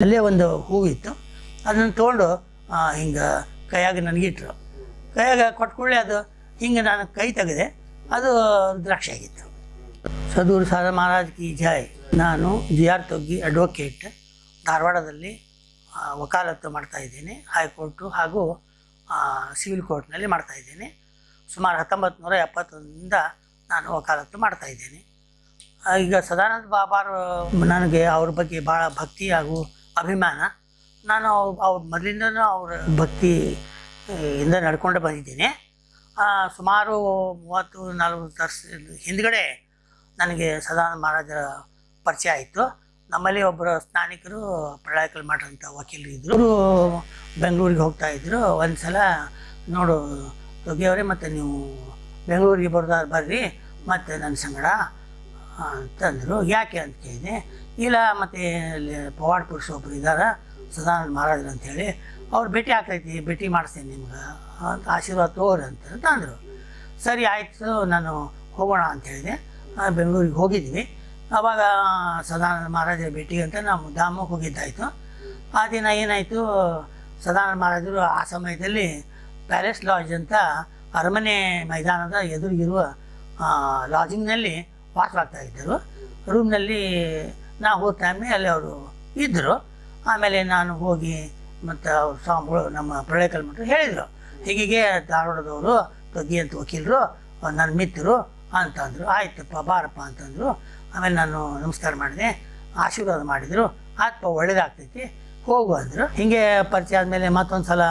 ಅಲ್ಲೇ ಒಂದು ಹೂವಿತ್ತು ಅದನ್ನು ತೊಗೊಂಡು ಹಿಂಗೆ ಕೈಯಾಗ ನನಗಿಟ್ರು ಕೈಯಾಗ ಕೊಟ್ಕೊಳ್ಳೆ ಅದು ಹಿಂಗೆ ನಾನು ಕೈ ತೆಗೆದೆ ಅದು ರುದ್ರಾಕ್ಷಿ ಆಗಿತ್ತು ಸದೂರು ಸಾದ ಮಹಾರಾಜ್ ಕಿ ಜೈ ನಾನು ಜಿ ಆರ್ ತೊಗ್ಗಿ ಅಡ್ವೊಕೇಟ್ ಧಾರವಾಡದಲ್ಲಿ ಆ, ವಕಾಲತ್ತು ಮಾಡ್ತಾ ಇದ್ದೇನೆ ಹೈಕೋರ್ಟು ಹಾಗೂ ಆ, ಸಿವಿಲ್ ಕೋರ್ಟ್ನಲ್ಲಿ ಮಾಡ್ತಾ ಇದ್ದೇನೆ ಸುಮಾರು ಹತ್ತೊಂಬತ್ತು ನೂರ ಎಪ್ಪತ್ತೊಂದರಿಂದ ನಾನು ವಕಾಲತ್ತು ಮಾಡ್ತಾ ಇದ್ದೇನೆ ಆ, ಈಗ ಸದಾನಂದ ಬಾಬಾರು ನನಗೆ ಅವ್ರ ಬಗ್ಗೆ ಭಾಳ ಭಕ್ತಿ ಹಾಗೂ ಅಭಿಮಾನ ನಾನು ಅವ್ರ ಅವ್ರ ಮೊದಲಿಂದನೂ ಅವ್ರ ಭಕ್ತಿ ಆ, ಇಂದ ನಡ್ಕೊಂಡು ಬಂದಿದ್ದೇನೆ ಆ, ಸುಮಾರು ಮೂವತ್ತು ನಲವತ್ತು ವರ್ಷ ಹಿಂದ್ಗಡೆ ನನಗೆ ಸದಾನಂದ ಮಹಾರಾಜರ ಪರಿಚಯ ಆಯಿತು ನಮ್ಮಲ್ಲಿ ಒಬ್ಬರು ಸ್ನಾನಿಕರು ಪ್ರಳಯಕಲ್ ಮಠಂತ ವಕೀಲರು ಇದ್ದರು ಅವರು ಬೆಂಗಳೂರಿಗೆ ಹೋಗ್ತಾ ಇದ್ರು ಒಂದು ಸಲ ನೋಡು ತೊಗಿಯವರೇ ಮತ್ತು ನೀವು ಬೆಂಗಳೂರಿಗೆ ಬರ್ದಾರ ಬರ್ರಿ ಮತ್ತು ನನ್ನ ಸಂಗಡ ಅಂತಂದರು ಯಾಕೆ ಅಂತ ಕೇಳಿದೆ ಇಲ್ಲ ಮತ್ತು ಇಲ್ಲಿ ಪವಾಡ್ ಪುರುಷ ಒಬ್ರು ಇದ್ದಾರೆ ಸದಾನಂದ ಮಹಾರಾಜರು ಅಂಥೇಳಿ ಅವ್ರು ಭೇಟಿ ಆಗ್ತೈತಿ ಭೇಟಿ ಮಾಡಿಸ್ತೇನೆ ನಿಮ್ಗೆ ಅಂತ ಆಶೀರ್ವಾದ ತಗೋರಿ ಅಂತ ಅಂತ ಅಂದರು ಸರಿ ಆಯಿತು ನಾನು ಹೋಗೋಣ ಅಂತ ಹೇಳಿದೆ ಆ, ಬೆಂಗಳೂರಿಗೆ ಹೋಗಿದ್ವಿ ಆವಾಗ ಸದಾನಂದ ಮಹಾರಾಜರ ಭೇಟಿಗೆ ಅಂತ ನಾವು ಧಾಮ ಹೋಗಿದ್ದಾಯಿತು ಆ ದಿನ ಏನಾಯಿತು ಸದಾನಂದ ಮಹಾರಾಜರು ಆ ಸಮಯದಲ್ಲಿ ಪ್ಯಾಲೇಸ್ ಲಾಡ್ಜ್ ಅಂತ ಅರಮನೆ ಮೈದಾನದ ಎದುರಿಗಿರುವ ಲಾಡ್ಜಿಂಗ್ನಲ್ಲಿ ವಾಸವಾಗ್ತಾ ಇದ್ದರು ರೂಮ್ನಲ್ಲಿ ನಾವು ಹೋದ ಟೈಮ್ನಲ್ಲಿ ಅಲ್ಲಿ ಅವರು ಇದ್ದರು ಆಮೇಲೆ ನಾನು ಹೋಗಿ ಮತ್ತು ಅವ್ರ ಸ್ವಾಮಿಗಳು ನಮ್ಮ ಪ್ರಳಯಕಲ್ ಮಠರು ಹೇಳಿದರು ಹೀಗೆ ಧಾರವಾಡದವರು ತೊಗಿ ಅಂತ ವಕೀಲರು ನನ್ನ ಮಿತ್ರರು ಅಂತಂದರು ಆಯ್ತಪ್ಪ ಬಾರಪ್ಪ ಅಂತಂದರು ಆಮೇಲೆ ನಾನು ನಮಸ್ಕಾರ ಮಾಡಿದೆ ಆಶೀರ್ವಾದ ಮಾಡಿದರು ಆತ್ಪ ಒಳ್ಳೇದಾಗ್ತೈತಿ ಹೋಗು ಅಂದರು ಹೀಗೆ ಪರಿಚಯ ಆದಮೇಲೆ ಮತ್ತೊಂದು ಸಲ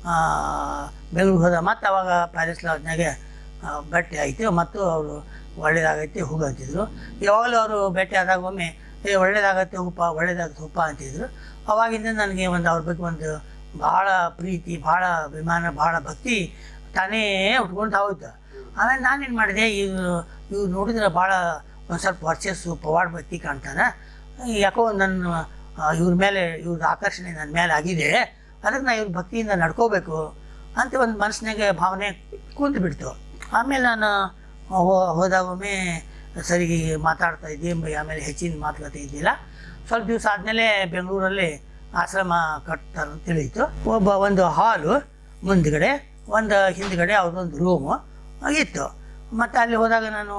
ಬೆಂಗಳೂರು ಹೋದ ಮತ್ತು ಅವಾಗ ಪ್ಯಾಲೇಸ್ ಲಾಡ್ಜ್ನಾಗೆ ಆ, ಭೇಟಿ ಆಯಿತು ಮತ್ತು ಅವರು ಒಳ್ಳೇದಾಗೈತಿ ಹೋಗು ಅಂತಿದ್ರು ಯಾವಾಗಲೂ ಅವರು ಭೇಟಿ ಆದಾಗ ಒಮ್ಮೆ ಏ ಒಳ್ಳೇದಾಗತ್ತೆ ಹೋಗಪ್ಪ ಒಳ್ಳೇದಾಗತ್ತೆ ಹೋಗಪ್ಪ ಅಂತಿದ್ರು ಅವಾಗಿಂದ ನನಗೆ ಒಂದು ಅವ್ರ ಬಗ್ಗೆ ಒಂದು ಭಾಳ ಪ್ರೀತಿ ಭಾಳ ಅಭಿಮಾನ ಭಾಳ ಭಕ್ತಿ ತಾನೇ ಉಟ್ಕೊಂಡು ಹೋಯ್ತು ಆಮೇಲೆ ನಾನೇನು ಮಾಡಿದೆ ಇವರು ಇವ್ರು ನೋಡಿದ್ರೆ ಭಾಳ ಒಂದು ಸ್ವಲ್ಪ ವರ್ಚಸ್ಸು ಪವಾಡ ಭಕ್ತಿ ಕಾಣ್ತಾನೆ ಯಾಕೋ ನನ್ನ ಆ, ಇವ್ರ ಮೇಲೆ ಇವ್ರ ಆಕರ್ಷಣೆ ನನ್ನ ಮೇಲೆ ಆಗಿದೆ ಅದಕ್ಕೆ ನಾನು ಇವ್ರ ಭಕ್ತಿಯಿಂದ ನಡ್ಕೋಬೇಕು ಅಂತ ಒಂದು ಮನಸ್ಸಿನಾಗೆ ಭಾವನೆ ಕೂತು ಬಿಡ್ತು ಆಮೇಲೆ ನಾನು ಹೋ- ಹೋದಾಗ ಒಮ್ಮೆ ಸರಿ ಮಾತಾಡ್ತಾ ಇದ್ದೆ ಮ- ಆಮೇಲೆ ಹೆಚ್ಚಿನ ಮಾತುಕತೆ ಇದ್ದಿಲ್ಲ ಸ್ವಲ್ಪ ದಿವಸ ಆದಮೇಲೆ ಬೆಂಗಳೂರಲ್ಲಿ ಆಶ್ರಮ ಕಟ್ತಾರೆ ಅಂತ ತಿಳಿಯಿತು ಒಬ್ಬ ಒಂದು ಹಾಲು ಮುಂದ್ಗಡೆ ಒಂದು ಹಿಂದ್ಗಡೆ ಅವ್ರದ್ದೊಂದು ರೂಮು ಇತ್ತು ಮತ್ತು ಅಲ್ಲಿ ಹೋದಾಗ ನಾನು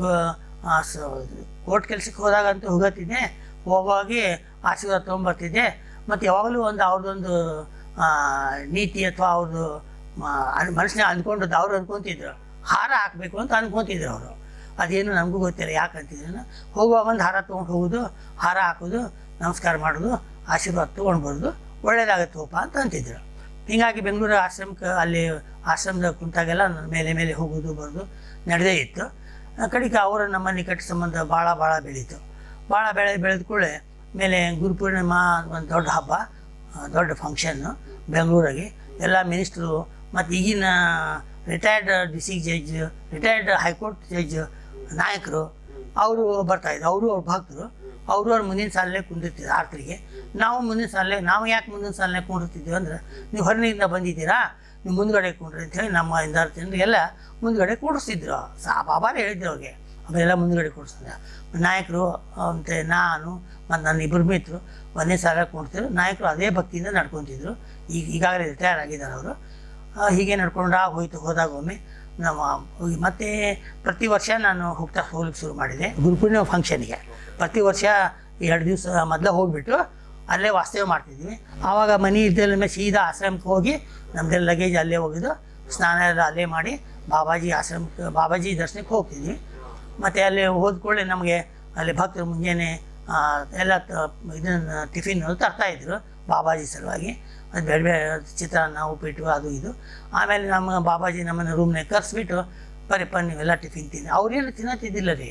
ಕೋರ್ಟ್ ಕೆಲ್ಸಕ್ಕೆ ಹೋದಾಗ ಅಂತೂ ಹೋಗತ್ತಿದ್ದೆ ಹೋಗೋಗಿ ಆಶೀರ್ವಾದ ತೊಗೊಂಬರ್ತಿದ್ದೆ ಮತ್ತು ಯಾವಾಗಲೂ ಒಂದು ಅವ್ರದ್ದೊಂದು ಆ, ನೀತಿ ಅಥವಾ ಅವ್ರದ್ದು ಮನಸ್ಸಿನ ಅಂದ್ಕೊಂಡದ್ದು ಅವ್ರು ಅಂದ್ಕೊತಿದ್ರು ಹಾರ ಹಾಕಬೇಕು ಅಂತ ಅಂದ್ಕೊತಿದ್ರು ಅವರು ಅದೇನು ನಮಗೂ ಗೊತ್ತಿಲ್ಲ ಯಾಕೆ ಅಂತಿದ್ರು ಹೋಗುವಾಗ ಒಂದು ಹಾರ ತೊಗೊಂಡು ಹೋಗೋದು ಹಾರ ಹಾಕೋದು ನಮಸ್ಕಾರ ಮಾಡೋದು ಆಶೀರ್ವಾದ ತೊಗೊಂಡು ಬರೋದು ಒಳ್ಳೇದಾಗತ್ತೆ ಹೋಪ ಅಂತ ಅಂತಿದ್ರು ಹೀಗಾಗಿ ಬೆಂಗಳೂರು ಆಶ್ರಮಕ್ಕೆ ಅಲ್ಲಿ ಆಶ್ರಮದ ಕುಂತಾಗೆಲ್ಲ ನನ್ನ ಮೇಲೆ ಮೇಲೆ ಹೋಗೋದು ಬರೋದು ನಡೆದೇ ಇತ್ತು ಆ ಕಡೆಗೆ ಅವರ ನಮ್ಮ ನಿಕಟ ಸಂಬಂಧ ಭಾಳ ಭಾಳ ಬೆಳೀತು ಭಾಳ ಬೆಳೆ ಬೆಳೆದ ಕೂಡಲೇ ಮೇಲೆ ಗುರುಪೂರ್ಣಿಮಾ ಒಂದು ದೊಡ್ಡ ಹಬ್ಬ ಆ, ದೊಡ್ಡ ಫಂಕ್ಷನ್ನು ಬೆಂಗಳೂರಿಗೆ ಎಲ್ಲ ಮಿನಿಸ್ಟ್ರು ಮತ್ತು ಈಗಿನ retired district judge retired high court judge ನಾಯಕರು ಅವರು ಬರ್ತಾಯಿದ್ರು ಅವರು ಅವ್ರ ಭಕ್ತರು ಅವರು ಅವ್ರ ಮುಂದಿನ ಸಾಲಲ್ಲೇ ಕುಂದಿರ್ತಿದ್ರು ಆರ್ತರಿಗೆ ನಾವು ಮುಂದಿನ ಸಾಲೇ ನಾವು ಯಾಕೆ ಮುಂದಿನ ಸಾಲನೇ ಕುಂಡಿರ್ತಿದ್ವಿ ಅಂದ್ರೆ ನೀವು ಹೊರನಿಂದ ಬಂದಿದ್ದೀರಾ ನೀವು ಮುಂದ್ಗಡೆ ಕುಂಡ್ರಿ ಅಂತೇಳಿ ನಮ್ಮ ಐದಾರು ಜನರು ಎಲ್ಲ ಮುಂದ್ಗಡೆ ಕೂಡಿಸ್ತಿದ್ರು ಸಾ ಬಾಬಾರೇ ಹೇಳಿದ್ರು ಅವ್ರಿಗೆ ಅವರೆಲ್ಲ ಮುಂದ್ಗಡೆ ಕೂಡಿಸ್ತಿದ್ರು ನಾಯಕರು ಮತ್ತು ನಾನು ಮತ್ತು ನನ್ನ ಇಬ್ಬರು ಮಿತ್ರರು ಒಂದೇ ಸಾಲ ಕುಂಡ್ತಿದ್ರು ನಾಯಕರು ಅದೇ ಭಕ್ತಿಯಿಂದ ನಡ್ಕೊತಿದ್ರು ಈಗ ಈಗಾಗಲೇ ರಿಟೈರ್ ಆಗಿದ್ದಾರೆ ಅವರು ಆ, ಹೀಗೆ ನಡ್ಕೊಂಡು ಹೋಯ್ತು ಹೋದಾಗ ಒಮ್ಮೆ ನಮ್ಮ ಹೋಗಿ ಮತ್ತೆ ಪ್ರತಿ ವರ್ಷ ನಾನು ಹೋಗ್ತಾ ಹೋಗ್ಲಿಕ್ಕೆ ಶುರು ಮಾಡಿದೆ ಗುರುಪೂರ್ಣಿಮೆ ಫಂಕ್ಷನ್ಗೆ ಪ್ರತಿ ವರ್ಷ ಎರಡು ದಿವಸ ಮೊದಲೇ ಹೋಗಿಬಿಟ್ಟು ಅಲ್ಲೇ ವಾಸ್ತವ್ಯ ಮಾಡ್ತಿದ್ವಿ ಆವಾಗ ಮನೆ ಇದ್ದಲ್ಲ ಮೇಲೆ ಸೀದಾ ಆಶ್ರಮಕ್ಕೆ ಹೋಗಿ ನಮ್ಮದೆಲ್ಲ ಲಗೇಜ್ ಅಲ್ಲೇ ಹೋಗಿದ್ದು ಸ್ನಾನ ಎಲ್ಲ ಅಲ್ಲೇ ಮಾಡಿ ಬಾಬಾಜಿ ಆಶ್ರಮಕ್ಕೆ ಬಾಬಾಜಿ ದರ್ಶನಕ್ಕೆ ಹೋಗ್ತಿದ್ವಿ ಮತ್ತು ಅಲ್ಲಿ ಹೋದ ಕೂಡಲೇ ನಮಗೆ ಅಲ್ಲಿ ಭಕ್ತರು ಮುಂಜಾನೆ ಆ, ಎಲ್ಲ ತ- ಇದನ್ನು ಟಿಫಿನ್ ತರ್ತಾಯಿದ್ರು ಬಾಬಾಜಿ ಸಲುವಾಗಿ ಅದು ಬೇಡ ಬೇಡ ಚಿತ್ರಾನ್ನ ಉಪ್ಪಿಟ್ಟು ಅದು ಇದು ಆಮೇಲೆ ನಮ್ಮ ಬಾಬಾಜಿ ನಮ್ಮನ್ನು ರೂಮ್ನಾಗ ಕರೆಸ್ಬಿಟ್ಟು ಬರೀಪ್ಪ ನೀವೆಲ್ಲ ಟಿಫಿನ್ ತಿನ್ನಿ ಅವ್ರೇನು ತಿನ್ನತ್ತಿದ್ದಿಲ್ಲ ರೀ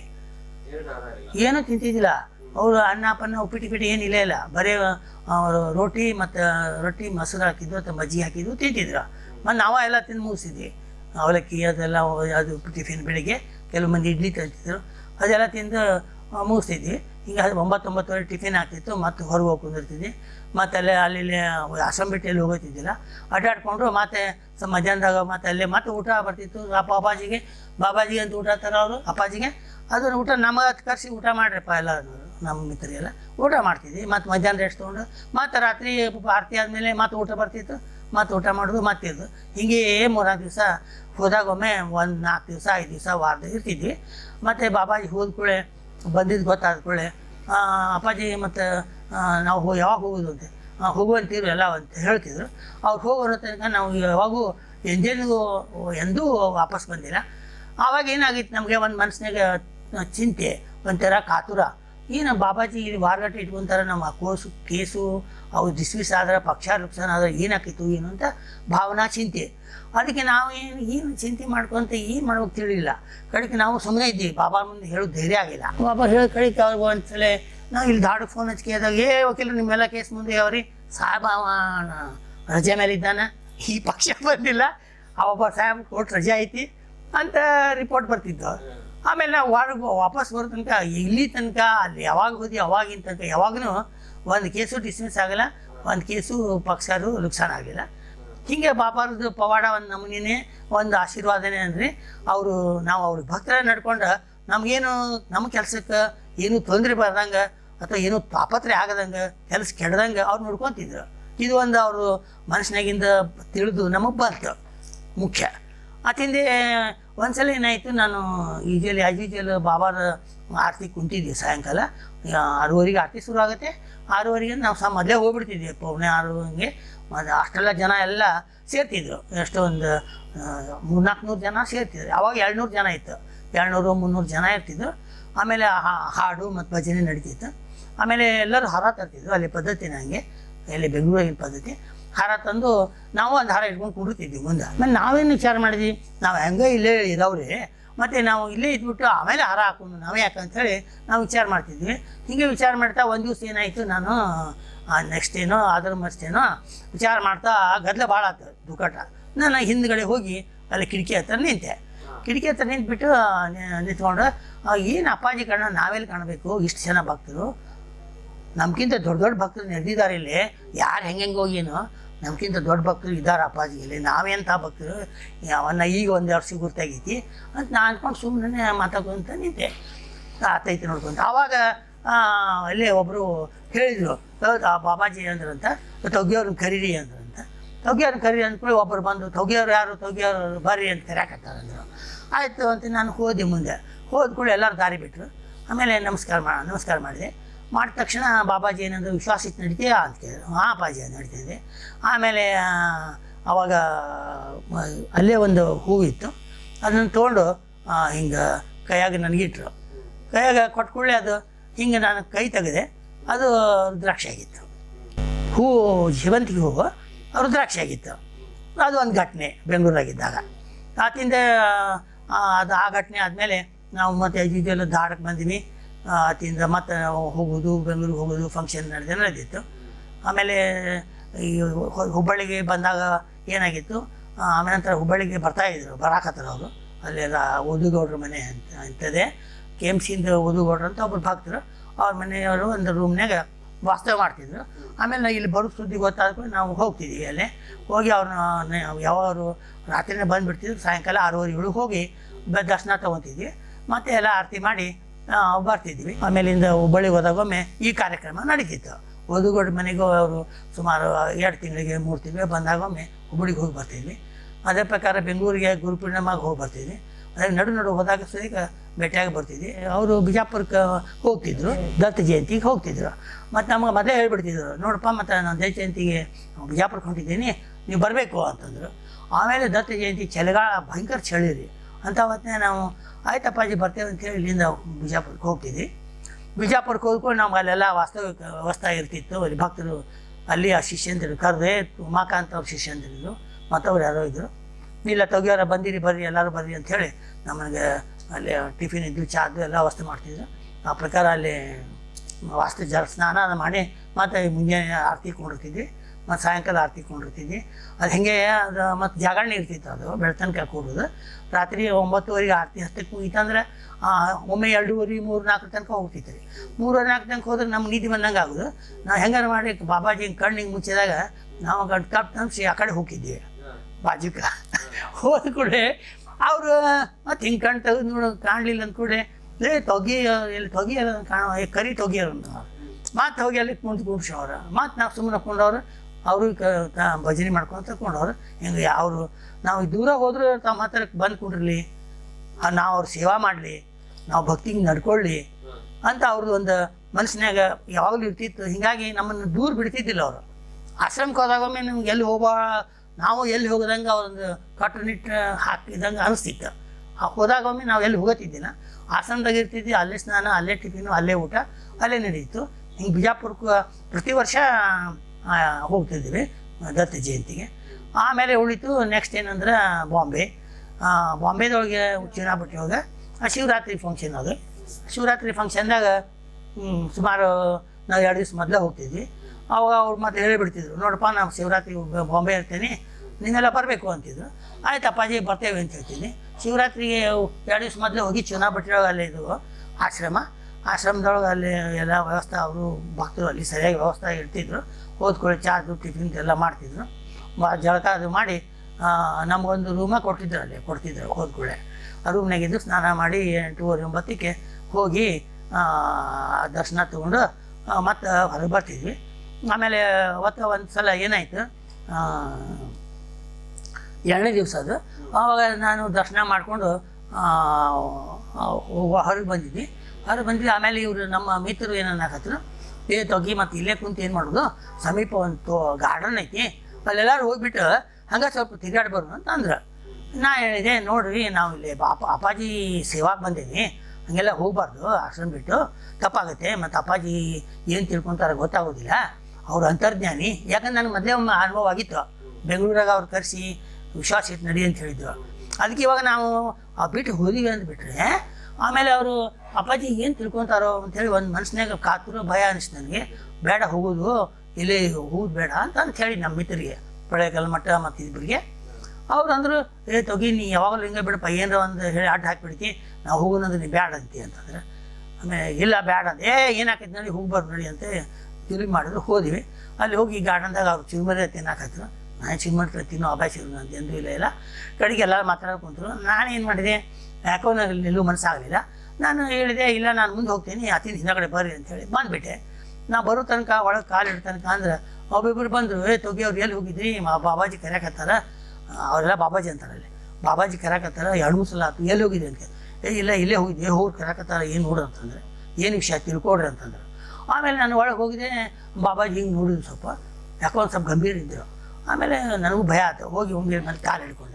ಏನೂ ತಿಂತಿದ್ದಿಲ್ಲ ಅವರು ಅನ್ನ ಪನ್ನ ಉಪ್ಪಿಟ್ಟು ಪಿಟ್ಟು ಏನಿಲ್ಲ ಇಲ್ಲ ಬರೀ ಅವರು ರೋಟಿ ಮತ್ತು ರೊಟ್ಟಿ ಮೊಸರು ಹಾಕಿದ್ದು ಅಥವಾ ಮಜ್ಜಿಗೆ ಹಾಕಿದ್ದು ತಿಂತಿದ್ರು ಮತ್ತು ನಾವು ಎಲ್ಲ ತಿಂದು ಮುಗಿಸಿದ್ವಿ ಅವಲಕ್ಕಿ ಅದೆಲ್ಲ ಅದು ಟಿಫಿನ್ ಬೆಳಿಗ್ಗೆ ಕೆಲವು ಮಂದಿ ಇಡ್ಲಿ ತಿಂತಿದ್ರು ಅದೆಲ್ಲ ತಿಂದು ಆ, ಮುಗಿಸ್ತಿದ್ವಿ ಈಗ ಅದು ಒಂಬತ್ತು ಒಂಬತ್ತುವರೆ ಟಿಫಿನ್ ಆಗ್ತಿತ್ತು ಮತ್ತು ಹೊರಗೆ ಹೋಗಿ ಕುಂದಿರ್ತಿದ್ವಿ ಮತ್ತು ಅಲ್ಲೇ ಅಲ್ಲಿ ಇಲ್ಲಿ ಆಶ್ರಮ ಬಿಟ್ಟಲ್ಲಿ ಹೋಗೋತಿದ್ದಿಲ್ಲ ಅಡ್ಡಾಡ್ಕೊಂಡು ಮತ್ತೆ ಸ ಮಧ್ಯಾಹ್ನದಾಗ ಮತ್ತೆ ಅಲ್ಲೇ ಮತ್ತೆ ಊಟ ಬರ್ತಿತ್ತು ಆ ಬಾಬಾಜಿಗೆ ಬಾಬಾಜಿಗೆ ಅಂತ ಊಟ ತರ ಅವರು ಅಪ್ಪಾಜಿಗೆ ಅದನ್ನು ಊಟ ನಮಗೆ ಕರೆಸಿ ಊಟ ಮಾಡ್ರಪ್ಪ ಎಲ್ಲ ನಮ್ಮ ಮಿತ್ರರೆಲ್ಲ ಊಟ ಮಾಡ್ತಿದ್ವಿ ಮತ್ತು ಮಧ್ಯಾಹ್ನ ರೆಸ್ಟ್ ತೊಗೊಂಡು ಮತ್ತು ರಾತ್ರಿ ಆರತಿ ಆದಮೇಲೆ ಮತ್ತೆ ಊಟ ಬರ್ತಿತ್ತು ಮತ್ತು ಊಟ ಮಾಡೋದು ಮತ್ತೆ ಇದು ಹಿಂಗೆ ಮೂರ್ನಾಲ್ಕು ದಿವಸ ಹೋದಾಗ ಒಮ್ಮೆ ಒಂದು ನಾಲ್ಕು ದಿವಸ ಐದು ದಿವಸ ವಾರದಾಗ ಇರ್ತಿದ್ವಿ ಮತ್ತು ಬಾಬಾಜಿ ಹೋದ ಕೂಡಲೇ ಬಂದಿದ್ದು ಗೊತ್ತಾದ ಕೂಡಲೇ ಅಪ್ಪಾಜಿ ಮತ್ತು ನಾವು ಹೋ ಯಾವಾಗ ಹೋಗೋದು ಅಂತ ಆ, ಹೋಗುವಂತೀರು ಎಲ್ಲ ಅಂತ ಹೇಳ್ತಿದ್ರು ಅವ್ರು ಹೋಗೋರ ತನಕ ನಾವು ಯಾವಾಗೂ ಎಂದೇನು ಎಂದೂ ವಾಪಸ್ ಬಂದಿಲ್ಲ ಆವಾಗ ಏನಾಗಿತ್ತು ನಮಗೆ ಒಂದು ಮನಸ್ಸಿನಾಗ ಚಿಂತೆ ಒಂಥರ ಕಾತುರ ಏನು ಬಾಬಾಜಿ ಇಲ್ಲಿ ವಾರಗಟ್ಟೆ ಇಟ್ಕೊಂತಾರೆ ನಮ್ಮ ಕೋಸು ಕೇಸು ಅವು ಡಿಸ್ಮಿಸ್ ಆದ್ರೆ ಪಕ್ಷ ಲುಕ್ಸಾನ ಆದ್ರೆ ಏನಾಕಿತ್ತು ಏನು ಅಂತ ಭಾವನಾ ಚಿಂತೆ ಅದಕ್ಕೆ ನಾವು ಏನು ಏನು ಚಿಂತೆ ಮಾಡ್ಕೊಂತ ಏನು ಮಾಡ್ಬೇಕು ತಿಳಿಲಿಲ್ಲ ಕಡೆಗೆ ನಾವು ಸುಮ್ಮನೆ ಇದ್ದೀವಿ ಬಾಬಾ ಮುಂದೆ ಹೇಳೋದು ಧೈರ್ಯ ಆಗಿಲ್ಲ ಬಾಬಾ ಹೇಳೋ ಕಡೆಗೆ ಅವ್ರಿಗೆ ಒಂದ್ಸಲ ನಾವು ಇಲ್ಲಿ ದಾಡು ಫೋನ್ ಹಚ್ಚಿ ಕೇಳಿದಾಗ ಏ ವಕೀಲರು ನಿಮ್ಮೆಲ್ಲ ಕೇಸ್ ಮುಂದೆ ಅವ್ರಿ ಸಾಹೇಬ ಅವ ರಜೆ ಮೇಲೆ ಇದ್ದಾನೆ ಈ ಪಕ್ಷ ಬಂದಿಲ್ಲ ಅವೊಬ್ಬ ಸಾಹೇಬ್ ಕೋರ್ಟ್ ರಜೆ ಐತಿ ಅಂತ ರಿಪೋರ್ಟ್ ಬರ್ತಿದ್ದು ಆಮೇಲೆ ನಾವು ಹೊರಗೆ ವಾಪಸ್ ಬರೋ ತನಕ ಇಲ್ಲಿ ತನಕ ಅಲ್ಲಿ ಯಾವಾಗ ಹೋದಿ ಅವಾಗಿನ ತನಕ ಯಾವಾಗೂ ಒಂದು ಕೇಸು ಡಿಸ್ಮಿಸ್ ಆಗಲ್ಲ ಒಂದು ಕೇಸು ಪಕ್ಷರು ನುಕ್ಸಾನ್ ಆಗಲಿಲ್ಲ ಹೀಗೆ ಬಾಬಾರದು ಪವಾಡ ಒಂದು ನಮೂನಿನೇ ಒಂದು ಆಶೀರ್ವಾದನೇ ಅಂದರೆ ಅವರು ನಾವು ಅವ್ರಿಗೆ ಭಕ್ತರ ನಡ್ಕೊಂಡು ನಮಗೇನು ನಮ್ಮ ಕೆಲಸಕ್ಕೆ ಏನು ತೊಂದರೆ ಬರ್ದಂಗೆ ಅಥವಾ ಏನೂ ತಾಪತ್ರೆ ಆಗದಂಗೆ ಕೆಲಸ ಕೆಡ್ದಂಗೆ ಅವ್ರು ನೋಡ್ಕೊತಿದ್ರು ಇದು ಒಂದು ಅವರು ಮನಸ್ಸಿನಾಗಿಂದ ತಿಳಿದು ನಮಗೆ ಬಂತು ಮುಖ್ಯ ಅತಿಂದೆ ಒಂದ್ಸಲ ಏನಾಯಿತು ನಾನು ಯೂಜಲಿ ಆಸ್ ಯೂಜಲ್ ಬಾಬಾರ ಆರತಿ ಕುಂತಿದ್ವಿ ಸಾಯಂಕಾಲ ಆ, ಆರೂವರೆಗೆ ಆರತಿ ಶುರು ಆಗುತ್ತೆ ಆರೂವರೆಗೆ ನಾವು ಸಹ ಮೊದಲೇ ಹೋಗ್ಬಿಡ್ತಿದ್ವಿ ಪೌಣೆ ಆರು ಹಂಗೆ ಮತ್ತು ಅಷ್ಟೆಲ್ಲ ಜನ ಎಲ್ಲ ಸೇರ್ತಿದ್ರು ಎಷ್ಟೋ ಒಂದು ಮೂರ್ನಾಲ್ಕು ನೂರು ಜನ ಸೇರ್ತಿದ್ರು ಅವಾಗ ಎರಡುನೂರು ಜನ ಇತ್ತು ಎರಡುನೂರು ಮುನ್ನೂರು ಜನ ಇರ್ತಿದ್ರು ಆಮೇಲೆ ಹಾ- ಹಾಡು ಮತ್ತು ಭಜನೆ ನಡೀತಿತ್ತು ಆಮೇಲೆ ಎಲ್ಲರೂ ಹಾರ ತರ್ತಿದ್ರು ಅಲ್ಲಿ ಪದ್ಧತಿನ ಹಂಗೆ ಇಲ್ಲಿ ಬೆಂಗಳೂರಿನ ಪದ್ಧತಿ ಹಾರ ತಂದು ನಾವು ಒಂದು ಹಾರ ಇಟ್ಕೊಂಡು ಕುಡಿತಿದ್ವಿ ಮುಂದೆ ಆಮೇಲೆ ನಾವೇನು ವಿಚಾರ ಮಾಡಿದ್ವಿ ನಾವು ಹೆಂಗೆ ಇಲ್ಲೇ ಇದಾವ್ರಿ ಮತ್ತು ನಾವು ಇಲ್ಲೇ ಇದ್ಬಿಟ್ಟು ಆಮೇಲೆ ಹಾರ ಹಾಕೊಂಡು ನಾವೇ ಯಾಕಂತೇಳಿ ನಾವು ವಿಚಾರ ಮಾಡ್ತಿದ್ವಿ ಹೀಗೆ ವಿಚಾರ ಮಾಡ್ತಾ ಒಂದು ದಿವಸ ಏನಾಯಿತು ನಾನು ನೆಕ್ಸ್ಟ್ ಏನೋ ಅದ್ರ ಮಸ್ತೇನೋ ವಿಚಾರ ಮಾಡ್ತಾ ಗದ್ದಲ ಭಾಳ ಆಯ್ತು ದುಃಖಟ ನಾನು ಹಿಂದ್ಗಡೆ ಹೋಗಿ ಅಲ್ಲಿ ಕಿಟಕಿ ಹತ್ರ ನಿಂತೆ ಕಿಟಕಿ ಹತ್ರ ನಿಂತ್ಬಿಟ್ಟು ನಿ- ನಿಂತ್ಕೊಂಡು ಏನು ಅಪ್ಪಾಜಿ ಕಣ್ಣ ನಾವೆಲ್ಲಿ ಕಾಣಬೇಕು ಇಷ್ಟು ಜನ ಭಕ್ತರು ನಮ್ಗಿಂತ ದೊಡ್ಡ ದೊಡ್ಡ ಭಕ್ತರು ನಡೆದಿದ್ದಾರೆ ಇಲ್ಲಿ ಯಾರು ಹೆಂಗೆ ಹೆಂಗೆ ಹೋಗಿನೋ ನಮ್ಗಿಂತ ದೊಡ್ಡ ಭಕ್ತರು ಇದ್ದಾರೆ ಅಪ್ಪಾಜಿ ಇಲ್ಲಿ ನಾವೆಂಥ ಭಕ್ತರು ಅವನ್ನ ಈಗ ಒಂದು ವರ್ಷ ಗುರ್ತಾಗೈತಿ ಅಂತ ನಾನು ಅಂದ್ಕೊಂಡು ಸುಮ್ಮನೆ ಮಾತಾಡ್ಕೊಂತ ನಿಂತೆ ಆತೈತಿ ನೋಡ್ಕೊಂತ ಆವಾಗ ಆ, ಅಲ್ಲೇ ಒಬ್ಬರು ಹೇಳಿದರು ಹೌದು ಆ ಬಾಬಾಜಿ ಅಂದ್ರಂತ ತೊಗಿಯವ್ರನ್ನ ಕರೀರಿ ಅಂದ್ರಂತ ತೊಗಿಯವ್ರನ್ನ ಕರೀರಿ ಅಂದ್ಕೊಳ್ಳಿ ಒಬ್ಬರು ಬಂದು ತೊಗಿಯವ್ರು ಯಾರು ತೊಗಿಯವ್ರು ಬರ್ರಿ ಅಂತ ಕರ್ಯಾಕತ್ತಾರ ಅಂದರು ಆಯಿತು ಅಂತ ನಾನು ಹೋದೆ ಮುಂದೆ ಹೋದ ಕೂಡ ಎಲ್ಲರೂ ದಾರಿ ಬಿಟ್ಟರು ಆಮೇಲೆ ನಮಸ್ಕಾರ ಮಾ ನಮಸ್ಕಾರ ಮಾಡಿದೆ ಮಾಡಿದ ತಕ್ಷಣ ಬಾಬಾಜಿ ಏನಂದ್ರೆ ವಿಶ್ವಾಸ ಇತ್ತು ನಡೀತೀಯಾ ಅಂತ ಕೇಳಿದ್ರು ಹಾಂ ಅಪ್ಪಾಜಿ ಅಂತ ನಡೀತಿದ್ದೆ ಆಮೇಲೆ ಆ, ಅವಾಗ ಮ- ಅಲ್ಲೇ ಒಂದು ಹೂವಿತ್ತು ಅದನ್ನು ತೊಗೊಂಡು ಹಿಂಗೆ ಕೈಯಾಗ ನನಗಿಟ್ರು ಕೈಯಾಗ ಕೊಟ್ಕೊಳ್ಳೆ ಅದು ಹಿಂಗೆ ನಾನು ಕೈ ತೆಗೆದೆ ಅದು ರುದ್ರಾಕ್ಷಿ ಆಗಿತ್ತು ಹೂವು ಸೇವಂತಿಗೆ ಹೂವು ರುದ್ರಾಕ್ಷಿ ಆಗಿತ್ತು ಅದು ಒಂದು ಘಟನೆ ಬೆಂಗಳೂರಾಗಿದ್ದಾಗ ಆತಿಂದ ಆ, ಅದು ಆ ಘಟನೆ ಆದಮೇಲೆ ನಾವು ಮತ್ತೆ ಇದೆಲ್ಲ ಧಾಡಕ್ಕೆ ಬಂದಿವಿ ಆ, ಆತಿಂದ ಮತ್ತೆ ನಾವು ಹೋಗೋದು ಬೆಂಗಳೂರಿಗೆ ಹೋಗೋದು ಫಂಕ್ಷನ್ ನಡೆದೇ ನಡೆದಿತ್ತು ಆಮೇಲೆ ಈ ಹು- ಹುಬ್ಬಳ್ಳಿಗೆ ಬಂದಾಗ ಏನಾಗಿತ್ತು ಆ, ಆಮೇಲೆ ನಂತರ ಹುಬ್ಬಳ್ಳಿಗೆ ಬರ್ತಾಯಿದ್ರು ಬರಾಕತ್ತಾರ ಅವರು ಅಲ್ಲೆಲ್ಲ ಓದುಗೌಡ್ರ ಮನೆ ಅಂತ ಅಂತದೆ ಕೆ ಎಮ್ ಸಿಯಿಂದ ಓದುಗೌಡ್ರು ಅಂತ ಒಬ್ರು ಭಕ್ತರು ಅವ್ರ ಮನೆಯವರು ಒಂದು ರೂಮ್ನಾಗ ವಾಸ್ತವ ಮಾಡ್ತಿದ್ರು ಆಮೇಲೆ ನಾವು ಇಲ್ಲಿ ಬರೋ ಸುದ್ದಿ ಗೊತ್ತಾದ್ಮೇಲೆ ನಾವು ಹೋಗ್ತಿದ್ವಿ ಅಲ್ಲೇ ಹೋಗಿ ಅವ್ರನ್ನ ಯಾವಾಗ ರಾತ್ರಿನೇ ಬಂದುಬಿಡ್ತಿದ್ರು ಸಾಯಂಕಾಲ ಆರೂವರೆ ಏಳು ಹೋಗಿ ಬ ದರ್ಶನ ತೊಗೊತಿದ್ವಿ ಮತ್ತೆ ಎಲ್ಲ ಆರತಿ ಮಾಡಿ ಆ, ಬರ್ತಿದ್ವಿ ಆಮೇಲಿಂದ ಹುಬ್ಬಳ್ಳಿಗೆ ಹೋದಾಗೊಮ್ಮೆ ಈ ಕಾರ್ಯಕ್ರಮ ನಡೀತಿತ್ತು ಓದುಗೌಡ ಮನೆಗೂ ಅವರು ಸುಮಾರು ಎರಡು ತಿಂಗಳಿಗೆ ಮೂರು ತಿಂಗಳಿಗೆ ಬಂದಾಗೊಮ್ಮೆ ಹುಬ್ಬಳ್ಳಿಗೆ ಹೋಗಿ ಬರ್ತಿದ್ವಿ ಅದೇ ಪ್ರಕಾರ ಬೆಂಗಳೂರಿಗೆ ಗುರುಪೂರ್ಣಿಮಾಗೆ ಹೋಗಿ ಬರ್ತಿದ್ವಿ ಅದೇ ನಡು ನಡು ಹೋದಾಗ ಸಹ ಭೇಟಿಯಾಗಿ ಬರ್ತಿದ್ವಿ ಅವರು ಬಿಜಾಪುರಕ್ಕೆ ಹೋಗ್ತಿದ್ರು ದತ್ತ ಜಯಂತಿಗೆ ಹೋಗ್ತಿದ್ರು ಮತ್ತು ನಮಗೆ ಮೊದಲೇ ಹೇಳ್ಬಿಡ್ತಿದ್ರು ನೋಡಪ್ಪ ಮತ್ತು ನಾನು ದತ್ತ ಜಯಂತಿಗೆ ಬಿಜಾಪುರಕ್ಕೆ ಹೊಂಟಿದ್ದೀನಿ ನೀವು ಬರಬೇಕು ಅಂತಂದರು ಆಮೇಲೆ ದತ್ತ ಜಯಂತಿ ಚಳಿಗಾಲ ಭಯಂಕರ ಚಳಿ ರೀ ಅಂತ ಹೊತ್ತಿನಾಗ ನಾವು ಆಯ್ತಪ್ಪಾಜಿ ಬರ್ತೇವೆ ಅಂತೇಳಿ ಇಲ್ಲಿಂದ ಬಿಜಾಪುರಕ್ಕೆ ಹೋಗ್ತಿದ್ವಿ ಬಿಜಾಪುರಕ್ಕೆ ಹೋದ್ಕೊಂಡು ನಮ್ಗೆ ಅಲ್ಲೆಲ್ಲ ವಾಸ್ತವಿಕ ವ್ಯವಸ್ಥೆ ಇರ್ತಿತ್ತು ಅಲ್ಲಿ ಭಕ್ತರು ಅಲ್ಲಿ ಆ ಶಿಷ್ಯಂದಿರು ಕರೆದೆ ಉಮಾಕಾಂತ್ ಅವ್ರ ಶಿಷ್ಯಂದಿರಿದ್ರು ಮತ್ತವ್ರು ಯಾರೋ ಇದ್ದರು ಇಲ್ಲ ತೆಗಿಯೋರ ಬಂದಿರಿ ಬರ್ರಿ ಎಲ್ಲರೂ ಬರ್ರಿ ಅಂಥೇಳಿ ನಮಗೆ ಅಲ್ಲಿ ಟಿಫಿನ್ ಇದ್ದು ಚಾದು ಎಲ್ಲ ವ್ಯವಸ್ಥೆ ಮಾಡ್ತಿದ್ರು ಆ ಪ್ರಕಾರ ಅಲ್ಲಿ ವಾಸ್ತು ಜಲ ಸ್ನಾನ ಮಾಡಿ ಮತ್ತು ಮುಂಜಾನೆ ಆರತಿ ಕೊಂಡಿರ್ತಿದ್ವಿ ಮತ್ತು ಸಾಯಂಕಾಲ ಆರತಿ ಕೊಂಡಿರ್ತಿದ್ವಿ ಅದು ಹೆಂಗೆ ಅದು ಮತ್ತು ಜಾಗರಣೆ ಇರ್ತಿತ್ತು ಅದು ಬೆಳ್ತನಕ ಕೂಡೋದು ರಾತ್ರಿ ಒಂಬತ್ತುವರೆಗೆ ಆರತಿ ಹತ್ತಕ್ಕೆ ಮುಗೀತಂದ್ರೆ ಆ, ಒಮ್ಮೆ ಎರಡೂವರೆ ಮೂರು ನಾಲ್ಕು ತನಕ ಹೋಗ್ತಿತ್ತು ರೀ ಮೂರುವರೆ ನಾಲ್ಕು ತನಕ ಹೋದ್ರೆ ನಮ್ಗೆ ನಿಧಿ ಬಂದಂಗೆ ಆಗೋದು ನಾವು ಹೆಂಗಾರು ಮಾಡಿ ಬಾಬಾಜಿ ಹಿಂಗೆ ಕಣ್ಣಿಗೆ ಮುಚ್ಚಿದಾಗ ನಾವು ಗಂಟು ಕಪ್ ತನ್ಸಿ ಆ ಕಡೆ ಹೋಗಿದ್ವಿ ಬಾಜುಕ ಹೋದ ಕೂಡಲೇ ಅವರು ಮತ್ತು ಹಿಂಗೆ ಕಣ್ ತೆಗೆದು ನೋಡು ಕಾಣಲಿಲ್ಲ ಅಂದ ಕೂಡಲೇ ಲೇ ತೊಗಿ ಎಲ್ಲಿ ತೊಗಿ ಅಲ್ಲ ಕಾಣ ಏ ಕರಿ ತೊಗಿ ಮತ್ತು ಹೋಗಿ ಅಲ್ಲಿ ಕುಂತು ಕೂಡ್ಸವ್ರು ಮತ್ತು ನಾವು ಸುಮ್ಮನೆ ಕುಂಡವ್ರು ಅವರು ಕ ತ- ಭಜನೆ ಮಾಡ್ಕೊಂತ ಕೊಂಡವ್ರು ಹಿಂಗೆ ಅವರು ನಾವು ದೂರ ಹೋದ್ರೆ ತಮ್ಮ ಹತ್ರಕ್ಕೆ ಬಂದು ಕುಂಡ್ರಲಿ ನಾವು ಅವ್ರ ಸೇವಾ ಮಾಡಲಿ ನಾವು ಭಕ್ತಿಗೆ ನಡ್ಕೊಳ್ಳಿ ಅಂತ ಅವ್ರದ್ದು ಒಂದು ಮನಸ್ಸಿನಾಗ ಯಾವಾಗಲೂ ಇರ್ತಿತ್ತು ಹೀಗಾಗಿ ನಮ್ಮನ್ನು ದೂರ ಬಿಡ್ತಿದ್ದಿಲ್ಲ ಅವರು ಆಶ್ರಮಕ್ಕೆ ಹೋದಾಗೊಮ್ಮೆ ನಮ್ಗೆ ಎಲ್ಲಿ ಹೋಗೋ ನಾವು ಎಲ್ಲಿ ಹೋಗೋದಂಗೆ ಅವ್ರೊಂದು ಕಟ್ಟುನಿಟ್ಟು ಹಾಕಿದಂಗೆ ಅನಿಸ್ತಿತ್ತು ಆ ಹೋದಾಗೊಮ್ಮೆ ನಾವು ಎಲ್ಲಿ ಹೋಗತ್ತಿದ್ದಿಲ್ಲ ಆಶ್ರಮದಾಗ ಇರ್ತಿದ್ವಿ ಅಲ್ಲೇ ಸ್ನಾನ ಅಲ್ಲೇ ಟಿಫಿನು ಅಲ್ಲೇ ಊಟ ಅಲ್ಲೇ ನಡೀತು ಹಿಂಗೆ ಬಿಜಾಪುರಕ್ಕೆ ಪ್ರತಿ ವರ್ಷ ಆ, ಹೋಗ್ತಿದ್ವಿ ದತ್ತ ಜಯಂತಿಗೆ ಆಮೇಲೆ ಉಳಿತು ನೆಕ್ಸ್ಟ್ ಏನಂದ್ರೆ ಬಾಂಬೆ ಆ, ಬಾಂಬೆದೊಳಗೆ ಚೀನಾಪಟ್ಟಿ ಒಳಗೆ ಆ ಶಿವರಾತ್ರಿ ಫಂಕ್ಷನ್ ಅದು ಶಿವರಾತ್ರಿ ಫಂಕ್ಷನ್ದಾಗ ಹ್ಮ್, ಸುಮಾರು ನಾವು ಎರಡು ದಿವಸ ಮೊದಲೇ ಹೋಗ್ತಿದ್ವಿ ಅವಾಗ ಅವ್ರು ಮತ್ತೆ ಹೇಳಿಬಿಡ್ತಿದ್ರು ನೋಡಪ್ಪ ನಾವು ಶಿವರಾತ್ರಿ ಬ- ಬಾಂಬೆ ಇರ್ತೀನಿ ನೀವೆಲ್ಲ ಬರಬೇಕು ಅಂತಿದ್ರು ಆಯ್ತು ಅಪ್ಪಾಜಿ ಬರ್ತೇವೆ ಅಂತ ಹೇಳ್ತೀನಿ ಶಿವರಾತ್ರಿಗೆ ಎರಡು ದಿವಸ ಮೊದಲೇ ಹೋಗಿ ಚುನಾಪಟ್ಟಿ ಒಳಗೆ ಅಲ್ಲಿ ಇದು ಆಶ್ರಮ ಆಶ್ರಮದೊಳಗೆ ಅಲ್ಲಿ ಎಲ್ಲ ವ್ಯವಸ್ಥೆ ಅವರು ಭಕ್ತರು ಅಲ್ಲಿ ಸರಿಯಾಗಿ ವ್ಯವಸ್ಥೆ ಇರ್ತಿದ್ರು ಓದ್ಕೊಳ್ಳಿ ಚಾದು ಟಿಫಿನ್ ಎಲ್ಲ ಮಾಡ್ತಿದ್ರು ಮ- ಜಳಕ ಅದು ಮಾಡಿ ಆ, ನಮಗೊಂದು ರೂಮ ಕೊಟ್ಟಿದ್ರು ಅಲ್ಲಿ ಕೊಡ್ತಿದ್ರು ಹೋದ್ಕೊಳ್ಳೆ ಆ ರೂಮ್ನಾಗಿದ್ದು ಸ್ನಾನ ಮಾಡಿ ಎಂಟೂವರೆ ಒಂಬತ್ತಕ್ಕೆ ಹೋಗಿ ಆ, ದರ್ಶನ ತೊಗೊಂಡು ಮತ್ತು ಹೊರಗೆ ಬರ್ತಿದ್ವಿ ಆಮೇಲೆ ಅವತ್ತು ಒಂದು ಸಲ ಏನಾಯಿತು ಎರಡನೇ ದಿವಸ ಅದು ಆವಾಗ ನಾನು ದರ್ಶನ ಮಾಡಿಕೊಂಡು ಹೊರಗೆ ಬಂದಿದ್ವಿ ಹೊರಗೆ ಬಂದ್ವಿ ಆಮೇಲೆ ಇವರು ನಮ್ಮ ಮಿತ್ರರು ಏನನ್ನ ಹಾಕತ್ರು ಏ ತೊಗಿ ಮತ್ತು ಇಲ್ಲೇ ಕುಂತು ಏನು ಮಾಡೋದು ಸಮೀಪ ಒಂದು ತೋ ಗಾರ್ಡನ್ ಐತಿ ಅಲ್ಲೆಲ್ಲರೂ ಹೋಗ್ಬಿಟ್ಟು ಹಂಗೆ ಸ್ವಲ್ಪ ತಿರುಗಾಡಿ ಬರೋಣ ಅಂತ ಅಂದ್ರು ನಾ ಹೇಳಿದೆ ನೋಡ್ರಿ ನಾವು ಇಲ್ಲಿ ಅಪ್ಪ ಅಪ್ಪಾಜಿ ಸೇವಾಗೆ ಬಂದೀವಿ ಹಂಗೆಲ್ಲ ಹೋಗ್ಬಾರ್ದು ಆಶ್ರಮ ಬಿಟ್ಟು ತಪ್ಪಾಗುತ್ತೆ ಮತ್ತು ಅಪ್ಪಾಜಿ ಏನು ತಿಳ್ಕೊತಾರೆ ಗೊತ್ತಾಗೋದಿಲ್ಲ ಅವ್ರು ಅಂತರ್ಜ್ಞಾನಿ ಯಾಕಂದ್ರೆ ನನಗೆ ಮೊದಲೇ ಒಮ್ಮೆ ಅನುಭವ ಆಗಿತ್ತು ಬೆಂಗಳೂರಾಗ ಅವ್ರು ಕರೆಸಿ ವಿಶ್ವಾಸ ಇಟ್ಟು ನಡಿ ಅಂತ ಹೇಳಿದ್ರು ಅದಕ್ಕೆ ಇವಾಗ ನಾವು ಆ ಬಿಟ್ಟು ಹೋದಿವಿ ಅಂದ್ಬಿಟ್ರೆ ಆಮೇಲೆ ಅವರು ಅಪ್ಪಾಜಿ ಏನು ತಿಳ್ಕೊತಾರೋ ಅಂಥೇಳಿ ಒಂದು ಮನಸ್ಸಿನಾಗ ಕಾತುರ ಭಯ ಅನಿಸ್ತು ನನಗೆ ಬೇಡ ಹೋಗೋದು ಇಲ್ಲಿ ಹೋಗೋದು ಬೇಡ ಅಂತ ಅಂತ ಹೇಳಿ ನಮ್ಮ ಮಿತ್ರರಿಗೆ ಪ್ರಳಯಕಲ್ ಮಠ ಮತ್ತು ಇಬ್ಬರಿಗೆ ಅವ್ರು ಅಂದರು ಏ ತೊಗಿ ನೀ ಯಾವಾಗಲೂ ಹಿಂಗೆ ಬಿಡಪ್ಪ ಏನರ ಒಂದು ಹೇಳಿ ಅಡ್ಡ ಹಾಕಿಬಿಡ್ತಿ ನಾವು ಹೋಗೋಣಂದ್ರೆ ನೀ ಬೇಡ ಅಂತಿ ಅಂತಂದ್ರೆ ಆಮೇಲೆ ಇಲ್ಲ ಬೇಡ ಅಂತ ಏ ಏನಾಕೈತೆ ನೋಡಿ ಹೋಗ್ಬಾರ್ದು ನೋಡಿ ಅಂತ ತಿರುಗಿ ಮಾಡಿದ್ರು ಹೋದ್ವಿ ಅಲ್ಲಿ ಹೋಗಿ ಗಾರ್ಡನ್ದಾಗ ಅವ್ರು ಚಿರುಮರಿ ತಿನ್ನಾಕತ್ರು ನಾನು ಚಿರುಮರಿ ತಿನ್ನೋ ಅಭ್ಯಾಸ ಇರೋದು ಅಂತ ಎಂದೂ ಇಲ್ಲ ಇಲ್ಲ ಕಡೆಗೆ ಎಲ್ಲರೂ ಮಾತಾಡ್ಕೊಂತರು ನಾನೇನು ಮಾಡಿದೆ ಯಾಕೋ ನನಗೆ ನಿಲ್ಲೂ ಮನಸ್ಸಾಗಲಿಲ್ಲ ನಾನು ಹೇಳಿದೆ ಇಲ್ಲ ನಾನು ಮುಂದೆ ಹೋಗ್ತೀನಿ ಅತಿನ ಹಿಂದಗಡೆ ಬರ್ರಿ ಅಂತೇಳಿ ಬಂದುಬಿಟ್ಟೆ ನಾ ಬರೋ ತನಕ ಒಳಗೆ ಕಾಲು ಇಡೋ ತನಕ ಅಂದ್ರೆ ಒಬ್ಬೊಬ್ಬರು ಬಂದರು ಏ ತೊಗಿ ಅವ್ರು ಎಲ್ಲಿ ಹೋಗಿದ್ರಿ ಮಾ ಬಾಬಾಜಿ ಕರ್ಯಾಕತ್ತಾರ ಅವರೆಲ್ಲ ಬಾಬಾಜಿ ಅಂತಾರಲ್ಲಿ ಬಾಬಾಜಿ ಕರ್ಯಾಕತ್ತಾರ ಎರಡು ಮೂರು ಸಲ ಆತು ಎಲ್ಲಿ ಹೋಗಿದ್ರಿ ಅಂತ ಏ ಇಲ್ಲ ಇಲ್ಲೇ ಹೋಗಿದ್ದೆ ಹೋಗಿ ಕರ್ಯಾಕತ್ತಾರ ಏನು ನೋಡು ಅಂತಂದ್ರೆ ಏನು ವಿಷಯ ತಿಳ್ಕೊಡ್ರಿ ಅಂತಂದ್ರೆ ಆಮೇಲೆ ನಾನು ಒಳಗೆ ಹೋಗಿದ್ದೆ ಬಾಬಾಜಿ ಹಿಂಗೆ ನೋಡಿದ್ರು ಸ್ವಲ್ಪ ಯಾಕೋ ಒಂದು ಸ್ವಲ್ಪ ಗಂಭೀರ ಇದ್ದರು ಆಮೇಲೆ ನನಗೂ ಭಯ ಆಯ್ತು ಹೋಗಿ ಒಮ್ಮೆ ಮೇಲೆ ಕಾಲು ಹಿಡ್ಕೊಂಡೆ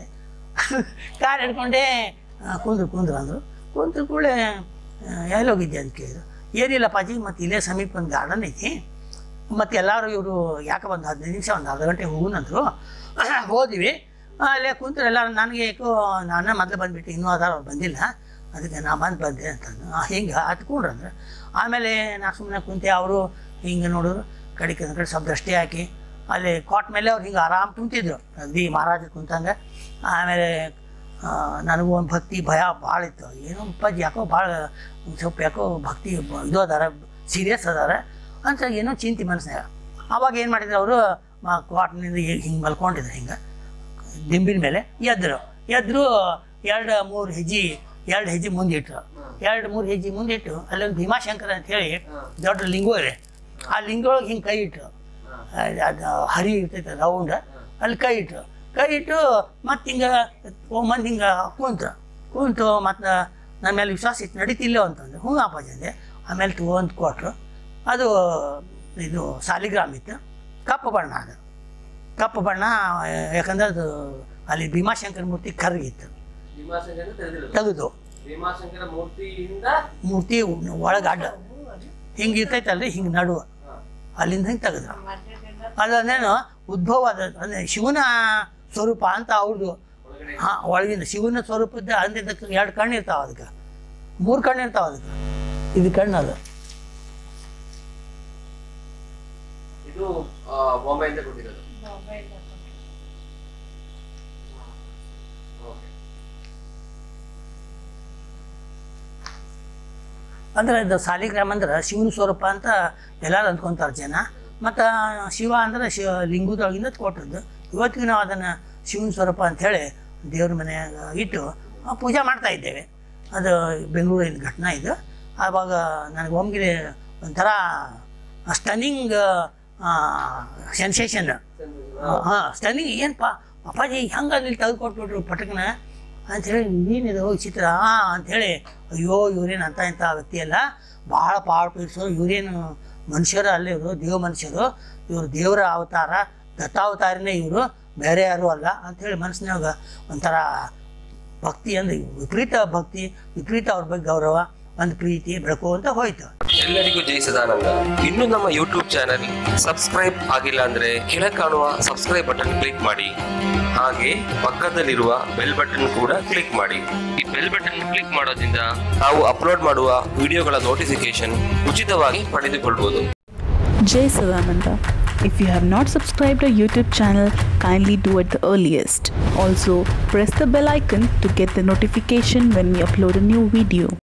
ಕಾಲು ಹಿಡ್ಕೊಂಡೆ ಆ, ಕುಂದ್ರು ಕುಂದ್ರು ಅಂದರು ಕುಂತ್ರ ಕೂಡಲೇ ಎಲ್ಲಿ ಹೋಗಿದ್ದೆ ಅಂತ ಕೇಳಿದ್ರು ಏನಿಲ್ಲ ಪಾಜಿ ಮತ್ತು ಇಲ್ಲೇ ಸಮೀಪ ಒಂದು ಗಾರ್ಡನ್ ಐತಿ ಮತ್ತು ಎಲ್ಲರೂ ಇವರು ಯಾಕೆ ಒಂದು ಹದಿನೈದು ನಿಮಿಷ ಒಂದು ಅರ್ಧ ಗಂಟೆ ಹೋಗುನಂದ್ರು ಹೋದ್ವಿ ಅಲ್ಲೇ ಕುಂತ್ರು ಎಲ್ಲರೂ ನನಗೆ ಏಕೋ ನಾನು ಮೊದಲು ಬಂದುಬಿಟ್ಟು ಇನ್ನೂ ಅದಾರ ಅವ್ರು ಬಂದಿಲ್ಲ ಅದಕ್ಕೆ ನಾ ಬಂದು ಬಂದೆ ಅಂತಂದು ಹಿಂಗೆ ಹತ್ಕೊಂಡ್ರು ಅಂದ್ರೆ ಆಮೇಲೆ ನಾ ಸುಮ್ಮನೆ ಕುಂತೆ ಅವರು ಹಿಂಗೆ ನೋಡಿದ್ರು ಕಡೆಗೆ ಒಂದು ಕಡೆ ಸ್ವಲ್ಪ ದೃಷ್ಟಿ ಹಾಕಿ ಅಲ್ಲಿ ಕಾಟ್ ಮೇಲೆ ಅವ್ರು ಹಿಂಗೆ ಆರಾಮ್ ಕುಂತಿದ್ರು ಅಗದಿ ಮಹಾರಾಜ ಕುಂತಂಗೆ ಆಮೇಲೆ ಆ, ನನಗೂ ಒಂದು ಭಕ್ತಿ ಭಯ ಭಾಳ ಇತ್ತು ಏನೋ ಅಪ್ಪಾಜಿ ಯಾಕೋ ಭಾಳ ಒಂದ್ ಸ್ವಲ್ಪ ಯಾಕೋ ಭಕ್ತಿ ಬ- ಇದು ಅದಾರ ಸೀರಿಯಸ್ ಅದಾರ ಅಂತ ಏನೋ ಚಿಂತೆ ಮನಸ್ಸಿನಾಗ ಅವಾಗ ಏನು ಮಾಡಿದ್ರು ಅವರು ಕ್ವಾಟ್ನಿಂದ ಹಿಂಗೆ ಮಲ್ಕೊಂಡಿದ್ರು ಹಿಂಗೆ ದಿಂಬಿನ ಮೇಲೆ ಎದ್ರು ಎದ್ರು ಎರಡು ಮೂರು ಹೆಜ್ಜೆ ಎರಡು ಹೆಜ್ಜೆ ಮುಂದಿಟ್ರು ಎರಡು ಮೂರು ಹೆಜ್ಜೆ ಮುಂದಿಟ್ಟು ಅಲ್ಲೊಂದು ಭೀಮಾಶಂಕರ ಅಂತ ಹೇಳಿ ದೊಡ್ಡ ಲಿಂಗು ಇದೆ ಆ ಲಿಂಗೊಳಗೆ ಹಿಂಗೆ ಕೈ ಇಟ್ರು ಅದ್- ಅದು ಹರಿ ಇರ್ತೈತೆ ರೌಂಡ್ ಅಲ್ಲಿ ಕೈ ಇಟ್ರು ಕೈ ಇಟ್ಟು ಮತ್ತೆ ಹಿಂಗೆ ಮಂದಿ ಹಿಂಗೆ ಕುಂತು ಕುಂತು ಮತ್ತು ನನ್ನ ಮೇಲೆ ವಿಶ್ವಾಸ ಇತ್ತು ನಡೀತಿಲ್ಲ ಅಂತಂದು ಹ್ಞೂ ಅಪ್ಪಾಜಿ ಅಂದೆ ಆಮೇಲೆ ತೊಗೊಂಡು ಕೊಟ್ಟರು ಅದು ಇದು ಸಾಲಿಗ್ರಾಮ್ ಇತ್ತು ಕಪ್ಪು ಬಣ್ಣ ಅದು ಕಪ್ಪು ಬಣ್ಣ ಯಾಕಂದ್ರೆ ಅದು ಅಲ್ಲಿ ಭೀಮಾಶಂಕರ ಮೂರ್ತಿ ಕರಗಿತ್ತು ಭೀಮಾಶಂಕರ ತೆಗೆದಿಲ್ಲ ತೆಗೆದು ಭೀಮಾಶಂಕರ ಮೂರ್ತಿಯಿಂದ ಮೂರ್ತಿ ಒಳಗೆ ಅಡ್ಡ ಹಿಂಗೆ ಇರ್ತೈತಲ್ರಿ ಹಿಂಗೆ ನಡುವ ಅಲ್ಲಿಂದ ಹಿಂಗೆ ತೆಗೆದ್ರು ಅದೇನು ಉದ್ಭವ ಅದ ಅಂದರೆ ಶಿವನ ಸ್ವರೂಪ ಅಂತ ಅವ್ರದ್ದು ಒಳಗಡೆ ಹಾಂ ಒಳಗಿಂದ ಶಿವನ ಸ್ವರೂಪದ ಅಂದಿದ್ದಕ್ಕೆ ಎರಡು ಕಣ್ಣು ಇರ್ತಾವೆ ಅದಕ್ಕೆ ಮೂರು ಕಣ್ಣು ಇರ್ತಾವೆ ಅದಕ್ಕೆ ಇದು ಕಣ್ಣು ಅದು ಇದು ಆ, ಬಾಂಬೆಯಿಂದ ಕೊಟ್ಟಿರೋದು ಓಕೆ ಅಂದ್ರೆ ಇದು ಸಾಲಿಗ್ರಾಮ ಅಂದ್ರೆ ಶಿವನ ಸ್ವರೂಪ ಅಂತ ಎಲ್ಲರೂ ಅಂದ್ಕೊಂತಾರೆ ಜನ ಮತ್ತು ಶಿವ ಅಂದ್ರೆ ಶಿವ ಲಿಂಗದೊಳಗಿಂದ ಕೊಟ್ಟದ್ದು ಇವತ್ತಿಗೂ ನಾವು ಅದನ್ನು ಶಿವನ ಸ್ವರೂಪ ಅಂಥೇಳಿ ದೇವ್ರ ಮನೆಯಾಗ ಇಟ್ಟು ಆ, ಪೂಜೆ ಮಾಡ್ತಾ ಇದ್ದೇವೆ ಅದು ಬೆಂಗಳೂರಿನ ಘಟನೆ ಇದು ಆವಾಗ ನನಗೆ ಒಮ್ಗೆ ಒಂಥರ ಸ್ಟನ್ನಿಂಗ್ ಸೆನ್ಸೇಷನ್ ಹಾಂ ಸ್ಟನ್ನಿಂಗ್ ಏನಪ್ಪ ಅಪ್ಪಾಜಿ ಹೆಂಗೆ ಅಲ್ಲಿ ತೆಗೆದುಕೊಟ್ಬಿಟ್ರು ಪಟಕ್ನ ಅಂಥೇಳಿ ಏನಿದು ಚಿತ್ರ ಹಾಂ ಅಂಥೇಳಿ ಅಯ್ಯೋ ಇವ್ರೇನು ಅಂತ ಇಂಥ ವ್ಯಕ್ತಿ ಅಲ್ಲ ಭಾಳ ಪವರ್ಫುಲ್ಸು ಇವರೇನು ಮನುಷ್ಯರು ಅಲ್ಲ ಇವರು ದೇವ ಮನುಷ್ಯರು ಇವರು ದೇವರ ಅವತಾರ ದತ್ತಾವತಾರನೇ ಇವರು ಬೇರೆ ಯಾರೂ ಅಲ್ಲ ಅಂಥೇಳಿ ಮನಸ್ಸಿನಾಗ ಒಂಥರ ಭಕ್ತಿ ಅಂದ್ರೆ ವಿಪರೀತ ಭಕ್ತಿ ವಿಪರೀತ ಅವ್ರ ಬಗ್ಗೆ ಗೌರವ ಒಂದು ಪ್ರೀತಿ ಬೆಳಕು ಅಂತ ಹೋಯ್ತು ಎಲ್ಲರಿಗೂ ಜೈ ಸದಾನಂದ ಇನ್ನು ನಮ್ಮ ಯೂಟ್ಯೂಬ್ ಚಾನೆಲ್ ಸಬ್ಸ್ಕ್ರೈಬ್ ಆಗಿಲ್ಲ ಅಂದ್ರೆ ಕೆಳ ಕಾಣುವ ಸಬ್ಸ್ಕ್ರೈಬ್ ಬಟನ್ ಕ್ಲಿಕ್ ಮಾಡಿ ಹಾಗೆ ಪಕ್ಕದಲ್ಲಿರುವ ಬೆಲ್ ಬಟನ್ ಕೂಡ ಕ್ಲಿಕ್ ಮಾಡಿ ಈ ಬೆಲ್ ಬಟನ್ ಕ್ಲಿಕ್ ಮಾಡೋದ್ರಿಂದ ನಾವು ಅಪ್ಲೋಡ್ ಮಾಡುವ ವಿಡಿಯೋಗಳ ನೋಟಿಫಿಕೇಶನ್ ಉಚಿತವಾಗಿ ಪಡೆದುಕೊಳ್ಳಬಹುದು Jai Sadananda. If you have not subscribed our YouTube channel, kindly do it the earliest. Also, press the bell icon to get the notification when we upload a new video.